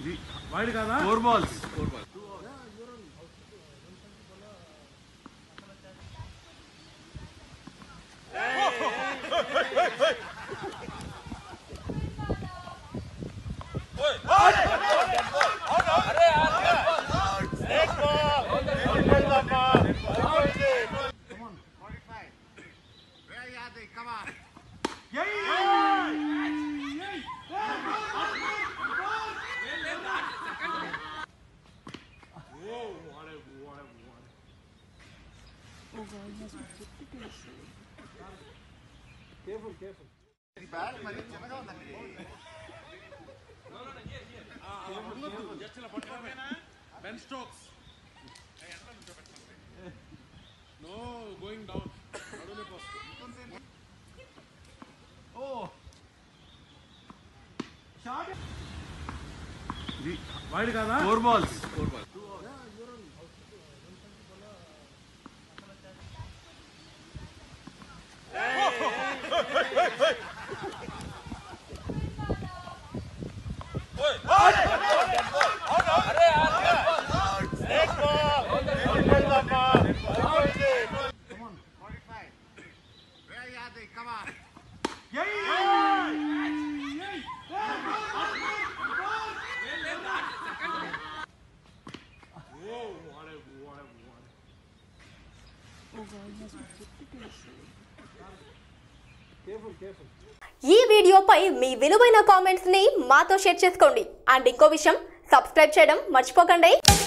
wide కదా four balls Ben Stokes no going down నడునే post wide కదా four balls ఈ వీడియోపై మీ విలువైన కామెంట్స్ ని మాతో షేర్ చేసుకోండి అండ్ ఇంకో విషయం సబ్స్క్రైబ్ చేయడం మర్చిపోకండి